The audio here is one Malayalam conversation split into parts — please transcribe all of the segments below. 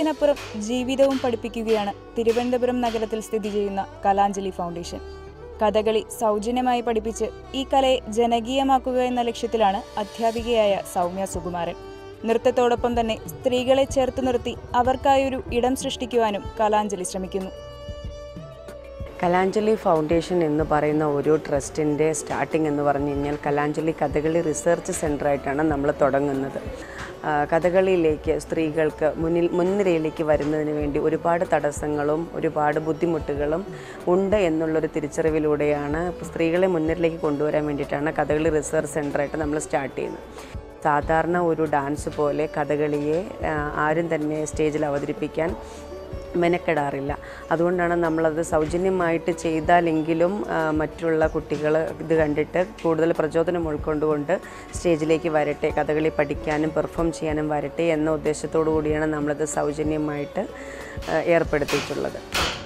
അറിവിനപ്പുറം ജീവിതവും പഠിപ്പിക്കുകയാണ് തിരുവനന്തപുരം നഗരത്തിൽ സ്ഥിതി ചെയ്യുന്ന കലാഞ്ജലി ഫൗണ്ടേഷൻ കഥകളി സൗജന്യമായി പഠിപ്പിച്ച് ഈ കലയെ ജനകീയമാക്കുക എന്ന ലക്ഷ്യത്തിലാണ് അധ്യാപികയായ സൗമ്യ സുകുമാരൻ നൃത്തത്തോടൊപ്പം തന്നെ സ്ത്രീകളെ ചേർത്ത് നിർത്തി അവർക്കായൊരു ഇടം സൃഷ്ടിക്കുവാനും കലാഞ്ജലി ശ്രമിക്കുന്നു കലാഞ്ജലി ഫൗണ്ടേഷൻ എന്ന് പറയുന്ന ഒരു ട്രസ്റ്റിൻ്റെ സ്റ്റാർട്ടിംഗ് എന്ന് പറഞ്ഞു കഴിഞ്ഞാൽ കലാഞ്ജലി കഥകളി റിസർച്ച് സെൻ്ററായിട്ടാണ് നമ്മൾ തുടങ്ങുന്നത് ആ, കഥകളിയിലേക്ക് സ്ത്രീകൾക്ക് മുന്നിൽ മുൻനിരയിലേക്ക് വരുന്നതിന് വേണ്ടി ഒരുപാട് തടസ്സങ്ങളും ഒരുപാട് ബുദ്ധിമുട്ടുകളും ഉണ്ട് എന്നുള്ളൊരു തിരിച്ചറിവിലൂടെയാണ് സ്ത്രീകളെ മുന്നിലേക്ക് കൊണ്ടുവരാൻ വേണ്ടിയിട്ടാണ് കഥകളി റിസർച്ച് സെൻ്ററായിട്ട് നമ്മൾ സ്റ്റാർട്ട് ചെയ്യുന്നത് സാധാരണ ഒരു ഡാൻസ് പോലെ കഥകളിയെ ആ, ആരും തന്നെ സ്റ്റേജിൽ അവതരിപ്പിക്കാൻ മെനക്കെടാറില്ല അതുകൊണ്ടാണ് നമ്മളത് സൗജന്യമായിട്ട് ചെയ്താലെങ്കിലും ആ, മറ്റുള്ള കുട്ടികൾ ഇത് കണ്ടിട്ട് കൂടുതൽ പ്രചോദനം ഉൾക്കൊണ്ടുകൊണ്ട് സ്റ്റേജിലേക്ക് വരട്ടെ കഥകളി പഠിക്കാനും പെർഫോം ചെയ്യാനും വരട്ടെ എന്ന ഉദ്ദേശത്തോടു കൂടിയാണ് നമ്മളത് സൗജന്യമായിട്ട് ആ, ഏർപ്പെടുത്തിയിട്ടുള്ളത്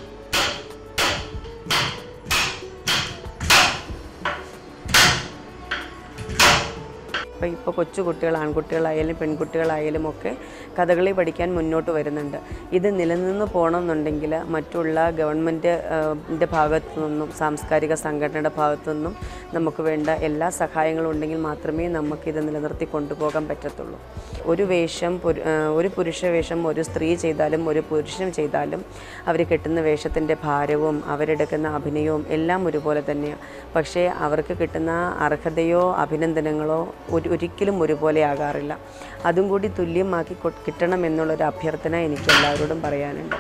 ഇപ്പോൾ ഇപ്പോൾ കൊച്ചു കുട്ടികൾ ആൺകുട്ടികളായാലും പെൺകുട്ടികളായാലും ഒക്കെ കഥകളി പഠിക്കാൻ മുന്നോട്ട് വരുന്നുണ്ട് ഇത് നിലനിന്ന് പോകണമെന്നുണ്ടെങ്കിൽ മറ്റുള്ള ഗവൺമെൻറ് ൻ്റെ ഭാഗത്തു നിന്നും സാംസ്കാരിക സംഘടനയുടെ ഭാഗത്തു നിന്നും നമുക്ക് വേണ്ട എല്ലാ സഹായങ്ങളും ഉണ്ടെങ്കിൽ മാത്രമേ നമുക്കിത് നിലനിർത്തി കൊണ്ടുപോകാൻ പറ്റത്തുള്ളൂ ഒരു വേഷം പുരു- ആ, ഒരു പുരുഷ വേഷം ഒരു സ്ത്രീ ചെയ്താലും ഒരു പുരുഷൻ ചെയ്താലും അവർ കെട്ടുന്ന വേഷത്തിൻ്റെ ഭാരവും അവരെടുക്കുന്ന അഭിനയവും എല്ലാം ഒരുപോലെ തന്നെയാണ് പക്ഷേ അവർക്ക് കിട്ടുന്ന അർഹതയോ അഭിനന്ദനങ്ങളോ ഒരു ഒരിക്കലും ഒരുപോലെ ആകാറില്ല അതും കൂടി തുല്യമാക്കി കൊ- കിട്ടണം എന്നുള്ളൊരു അഭ്യർത്ഥന എനിക്ക് എല്ലാവരോടും പറയാനുണ്ട്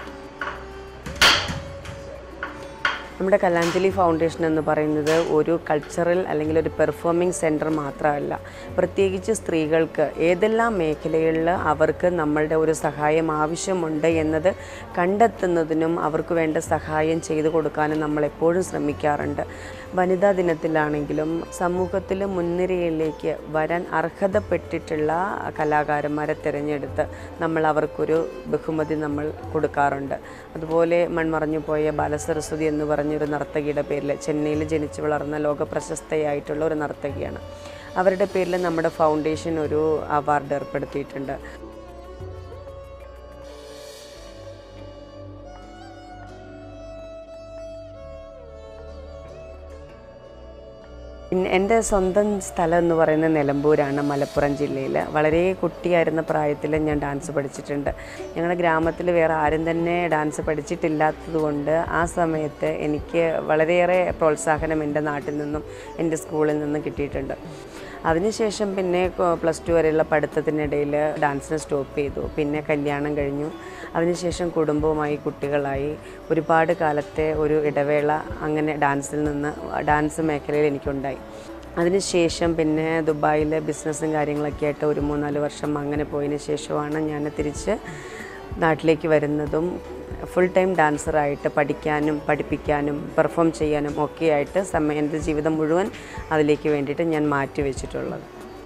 നമ്മുടെ കലാഞ്ജലി ഫൗണ്ടേഷൻ എന്ന് പറയുന്നത് ഒരു കൾച്ചറൽ അല്ലെങ്കിൽ ഒരു പെർഫോമിംഗ് സെൻറ്റർ മാത്രമല്ല പ്രത്യേകിച്ച് സ്ത്രീകൾക്ക് ഏതെല്ലാം മേഖലകളിൽ അവർക്ക് നമ്മളുടെ ഒരു സഹായം ആവശ്യമുണ്ട് എന്നത് കണ്ടെത്തുന്നതിനും അവർക്ക് വേണ്ട സഹായം ചെയ്തു കൊടുക്കാനും നമ്മൾ എപ്പോഴും ശ്രമിക്കാറുണ്ട് വനിതാ ദിനത്തിലാണെങ്കിലും സമൂഹത്തിൽ മുൻനിരയിലേക്ക് വരാൻ അർഹതപ്പെട്ടിട്ടുള്ള കലാകാരന്മാരെ തിരഞ്ഞെടുത്ത് നമ്മൾ അവർക്കൊരു ബഹുമതി നമ്മൾ കൊടുക്കാറുണ്ട് അതുപോലെ മൺമറഞ്ഞു പോയ ബാലസരസ്വതി എന്ന് പറഞ്ഞൊരു നർത്തകിയുടെ പേരിൽ ചെന്നൈയിൽ ജനിച്ചു വളർന്ന ലോക പ്രശസ്തയായിട്ടുള്ള ഒരു നർത്തകിയാണ് അവരുടെ പേരിൽ നമ്മുടെ ഫൗണ്ടേഷൻ ഒരു അവാർഡ് ഏർപ്പെടുത്തിയിട്ടുണ്ട് പിന്നെ എൻ്റെ സ്വന്തം സ്ഥലം എന്ന് പറയുന്നത് നിലമ്പൂരാണ് മലപ്പുറം ജില്ലയിൽ വളരെ കുട്ടിയായിരുന്ന പ്രായത്തിൽ ഞാൻ ഡാൻസ് പഠിച്ചിട്ടുണ്ട് ഞങ്ങളുടെ ഗ്രാമത്തിൽ വേറെ ആരും തന്നെ ഡാൻസ് പഠിച്ചിട്ടില്ലാത്തത് കൊണ്ട് ആ സമയത്ത് എനിക്ക് വളരെയേറെ പ്രോത്സാഹനം എൻ്റെ നാട്ടിൽ നിന്നും എൻ്റെ സ്കൂളിൽ നിന്നും കിട്ടിയിട്ടുണ്ട് അതിനുശേഷം പിന്നെ പ്ലസ് ടു വരെയുള്ള പഠിത്തത്തിനിടയിൽ ഡാൻസിനെ സ്റ്റോപ്പ് ചെയ്തു പിന്നെ കല്യാണം കഴിഞ്ഞു അതിനുശേഷം കുടുംബവുമായി കുട്ടികളായി ഒരുപാട് കാലത്തെ ഒരു ഇടവേള അങ്ങനെ ഡാൻസിൽ നിന്ന് ഡാൻസ് മേഖലയിൽ എനിക്കുണ്ടായി അതിനുശേഷം പിന്നെ ദുബായിൽ ബിസിനസ്സും കാര്യങ്ങളൊക്കെ ആയിട്ട് ഒരു മൂന്നാല് വർഷം അങ്ങനെ പോയതിന് ശേഷമാണ് ഞാൻ തിരിച്ച് നാട്ടിലേക്ക് വരുന്നതും ഫുൾ ടൈം ഡാൻസറായിട്ട് പഠിക്കാനും പഠിപ്പിക്കാനും പെർഫോം ചെയ്യാനും ഒക്കെ ആയിട്ട് സമയം എൻ്റെ ജീവിതം മുഴുവൻ അതിലേക്ക് വേണ്ടിയിട്ട് ഞാൻ മാറ്റി വെച്ചിട്ടുള്ളത്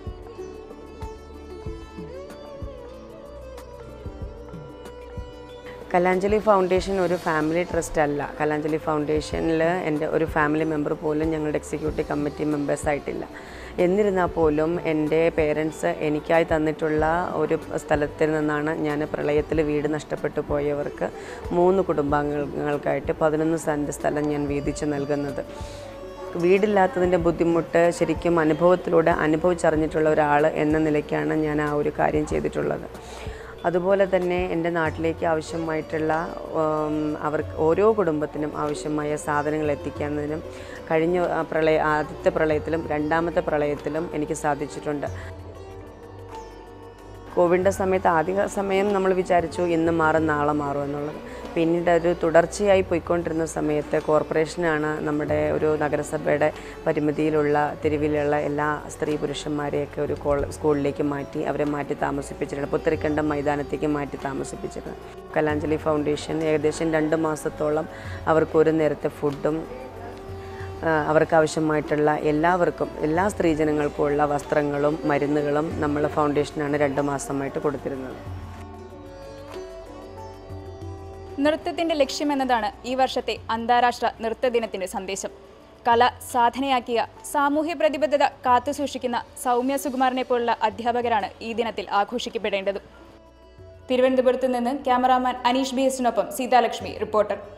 കലാഞ്ജലി ഫൗണ്ടേഷൻ ഒരു ഫാമിലി ട്രസ്റ്റ് അല്ല കലാഞ്ജലി ഫൗണ്ടേഷനിൽ എൻ്റെ ഒരു ഫാമിലി മെമ്പർ പോലും ഞങ്ങളുടെ എക്സിക്യൂട്ടീവ് കമ്മിറ്റി മെമ്പേഴ്സ് ആയിട്ടില്ല എന്നിരുന്നാൽ പോലും എൻ്റെ പേരൻസ് എനിക്കായി തന്നിട്ടുള്ള ഒരു സ്ഥലത്തിൽ നിന്നാണ് ഞാൻ പ്രളയത്തിൽ വീട് നഷ്ടപ്പെട്ടു പോയവർക്ക് മൂന്ന് കുടുംബാംഗങ്ങൾക്കായിട്ട് പതിനൊന്ന് സെൻറ്റ് സ്ഥലം ഞാൻ വീതിച്ച് നൽകുന്നത് വീടില്ലാത്തതിൻ്റെ ബുദ്ധിമുട്ട് ശരിക്കും അനുഭവത്തിലൂടെ അനുഭവിച്ചറിഞ്ഞിട്ടുള്ള ഒരാൾ എന്ന നിലയ്ക്കാണ് ഞാൻ ആ ഒരു കാര്യം ചെയ്തിട്ടുള്ളത് അതുപോലെ തന്നെ എൻ്റെ നാട്ടിലേക്ക് ആവശ്യമായിട്ടുള്ള ഉം, അവർക്ക് ഓരോ കുടുംബത്തിനും ആവശ്യമായ സാധനങ്ങൾ എത്തിക്കുന്നതിനും കഴിഞ്ഞ ആ, പ്രളയ ആദ്യത്തെ പ്രളയത്തിലും രണ്ടാമത്തെ പ്രളയത്തിലും എനിക്ക് സാധിച്ചിട്ടുണ്ട് കോവിഡിൻ്റെ സമയത്ത് ആദ്യ സമയം നമ്മൾ വിചാരിച്ചു ഇന്ന് മാറും നാളെ മാറും എന്നുള്ളത് പിന്നീട് ഒരു തുടർച്ചയായി പോയിക്കൊണ്ടിരുന്ന സമയത്ത് കോർപ്പറേഷനാണ് നമ്മുടെ ഒരു നഗരസഭയുടെ പരിമിതിയിലുള്ള തെരുവിലുള്ള എല്ലാ സ്ത്രീ പുരുഷന്മാരെയൊക്കെ ഒരു കോൾ സ്കൂളിലേക്ക് മാറ്റി അവരെ മാറ്റി താമസിപ്പിച്ചിട്ടുണ്ട് പുത്തരിക്കണ്ടം മൈതാനത്തേക്ക് മാറ്റി താമസിപ്പിച്ചിരുന്നത് കലാഞ്ജലി ഫൗണ്ടേഷൻ ഏകദേശം രണ്ട് മാസത്തോളം അവർക്ക് ഒരു നേരത്തെ ഫുഡും ആ, അവർക്ക് ആവശ്യമായിട്ടുള്ള എല്ലാവർക്കും എല്ലാ സ്ത്രീജനങ്ങൾക്കും ഉള്ള വസ്ത്രങ്ങളും മരുന്നുകളും നമ്മൾ ഫൗണ്ടേഷനാണ് രണ്ട് മാസമായിട്ട് കൊടുത്തിരുന്നത് നൃത്തത്തിന്റെ ലക്ഷ്യമെന്നതാണ് ഈ വർഷത്തെ അന്താരാഷ്ട്ര നൃത്ത ദിനത്തിന്റെ സന്ദേശം കല സാധനയാക്കിയ സാമൂഹ്യ പ്രതിബദ്ധത കാത്തുസൂക്ഷിക്കുന്ന സൗമ്യ സുകുമാറിനെ പോലുള്ള അധ്യാപകരാണ് ഈ ദിനത്തിൽ ആഘോഷിക്കപ്പെടേണ്ടത് തിരുവനന്തപുരത്ത് നിന്ന് ക്യാമറാമാൻ അനീഷ് ബി എസിനൊപ്പം സീതാലക്ഷ്മി റിപ്പോർട്ടർ